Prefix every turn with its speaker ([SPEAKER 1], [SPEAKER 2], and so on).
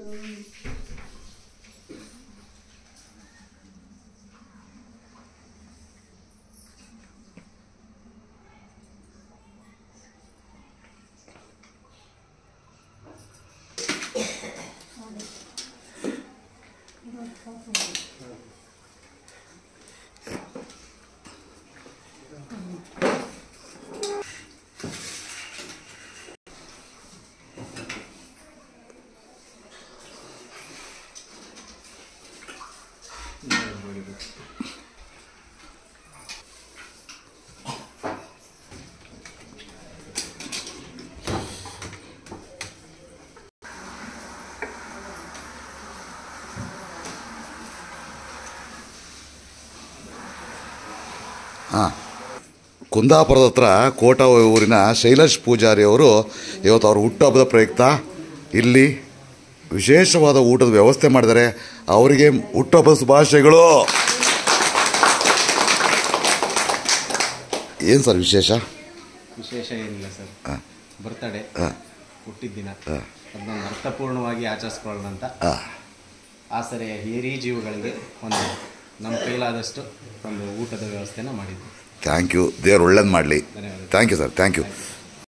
[SPEAKER 1] ಹಾಂ ಕುಂದಾಪುರದ ಹತ್ರ ಕೋಟ ಊರಿನ ಶೈಲೇಶ್ ಪೂಜಾರಿ ಅವರು ಇವತ್ತು ಅವ್ರ ಹುಟ್ಟುಹಬ್ಬದ ಪ್ರಯುಕ್ತ ಇಲ್ಲಿ ವಿಶೇಷವಾದ ಊಟದ ವ್ಯವಸ್ಥೆ ಮಾಡಿದ್ದಾರೆ ಅವರಿಗೆ ಹುಟ್ಟುಹಬ್ಬದ ಶುಭಾಶಯಗಳು ಏನು ಸರ್ ವಿಶೇಷ
[SPEAKER 2] ವಿಶೇಷ ಏನಿಲ್ಲ ಸರ್
[SPEAKER 1] ಹಾಂ
[SPEAKER 2] ಬರ್ತಡೇ
[SPEAKER 1] ಹಾಂ
[SPEAKER 2] ಹುಟ್ಟಿದ ದಿನ
[SPEAKER 1] ಹಾಂ
[SPEAKER 2] ಅದನ್ನು ಅರ್ಥಪೂರ್ಣವಾಗಿ ಆಚರಿಸ್ಕೊಳ್ಳೋಣ ಅಂತ
[SPEAKER 1] ಹಾಂ
[SPEAKER 2] ಆಸರೆ ಹಿರಿಯ ಜೀವಗಳಿಗೆ ಒಂದು ನಮ್ಮ ಕೈಲಾದಷ್ಟು ಒಂದು ಊಟದ ವ್ಯವಸ್ಥೆನ ಮಾಡಿದ್ವಿ
[SPEAKER 1] ಥ್ಯಾಂಕ್ ಯು ದೇವ್ರು ಒಳ್ಳೇದು ಮಾಡಲಿ
[SPEAKER 2] ಧನ್ಯವಾದ
[SPEAKER 1] thank you sir thank you